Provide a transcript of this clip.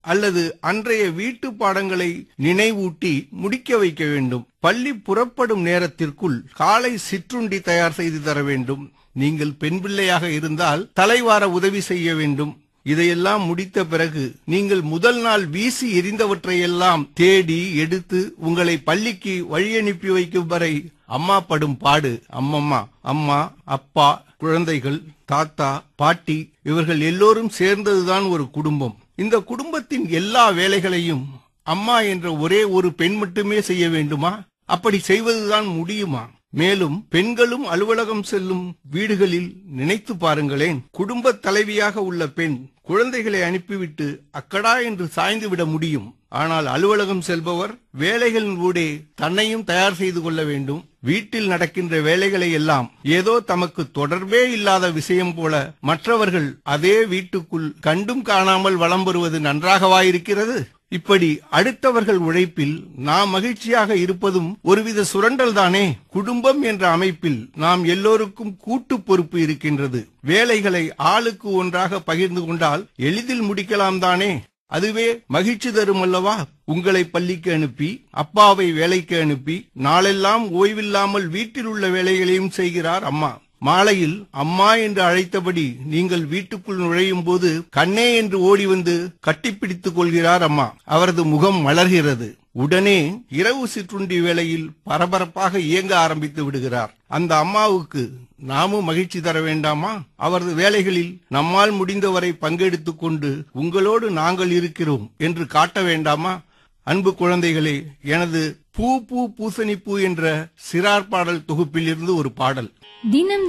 அல்லது அன்றைய வீட்டு பாடங்களை நினைவூட்டி முடிக்க வைக்க வேண்டும் பள்ளி புறப்படும் நேரத்திற்குள் காலை சிற்றுண்டி தயார் செய்து தர வேண்டும் நீங்கள் பெண் பிள்ளையாக இருந்தால் தலைவார உதவி செய்ய வேண்டும் இதையெல்லாம் முடித்த பிறகு நீங்கள் முதல் நாள் வீசி எறிந்தவற்றையெல்லாம் தேடி எடுத்து உங்களை பள்ளிக்கு வழியனுப்பி வைக்கும் வரை அம்மா படும் பாடு அம்மம்மா அம்மா அப்பா குழந்தைகள் தாத்தா பாட்டி இவர்கள் எல்லோரும் சேர்ந்ததுதான் ஒரு குடும்பம் இந்த குடும்பத்தின் எல்லா வேலைகளையும் அம்மா என்ற ஒரே ஒரு பெண் மட்டுமே செய்ய வேண்டுமா அப்படி செய்வதுதான் முடியுமா மேலும் பெண்களும் அலுவலகம் செல்லும் வீடுகளில் நினைத்து பாருங்களேன் குடும்ப தலைவியாக உள்ள பெண் குழந்தைகளை அனுப்பிவிட்டு அக்கடா என்று சாய்ந்து விட முடியும் ஆனால் அலுவலகம் செல்பவர் வேலைகளின் ஊடே தன்னையும் தயார் செய்து கொள்ள வேண்டும் வீட்டில் நடக்கின்ற வேலைகளை எல்லாம் ஏதோ தமக்கு தொடர்பே இல்லாத விஷயம் போல மற்றவர்கள் அதே வீட்டுக்குள் கண்டும் காணாமல் வலம் வருவது நன்றாகவாயிருக்கிறது இப்படி அடுத்தவர்கள் உழைப்பில் நாம் மகிழ்ச்சியாக இருப்பதும் ஒருவித சுரண்டல் தானே குடும்பம் என்ற அமைப்பில் நாம் எல்லோருக்கும் கூட்டு பொறுப்பு இருக்கின்றது வேலைகளை ஆளுக்கு ஒன்றாக பகிர்ந்து கொண்டால் எளிதில் முடிக்கலாம் தானே அதுவே மகிழ்ச்சி தரும் அல்லவா உங்களை பள்ளிக்கு அனுப்பி அப்பாவை வேலைக்கு அனுப்பி நாளெல்லாம் ஓய்வில்லாமல் வீட்டில் உள்ள வேலைகளையும் செய்கிறார் அம்மா மாலையில் அம்மா என்று அழைத்தபடி நீங்கள் வீட்டுக்குள் நுழையும் போது கண்ணே என்று ஓடி வந்து கட்டிப்பிடித்துக் கொள்கிறார் அம்மா அவரது முகம் மலர்கிறது உடனே இரவு சிற்றுண்டி வேளையில் பரபரப்பாக இயங்க ஆரம்பித்து விடுகிறார் அந்த அம்மாவுக்கு நாமும் மகிழ்ச்சி தர வேண்டாமா அவரது வேலைகளில் நம்மால் முடிந்தவரை பங்கெடுத்துக் கொண்டு உங்களோடு நாங்கள் இருக்கிறோம் என்று காட்ட வேண்டாமா அன்பு குழந்தைகளே எனது பூ பூ பூசணி பூ என்ற சிறார் பாடல் தொகுப்பில் இருந்து ஒரு பாடல் தினம்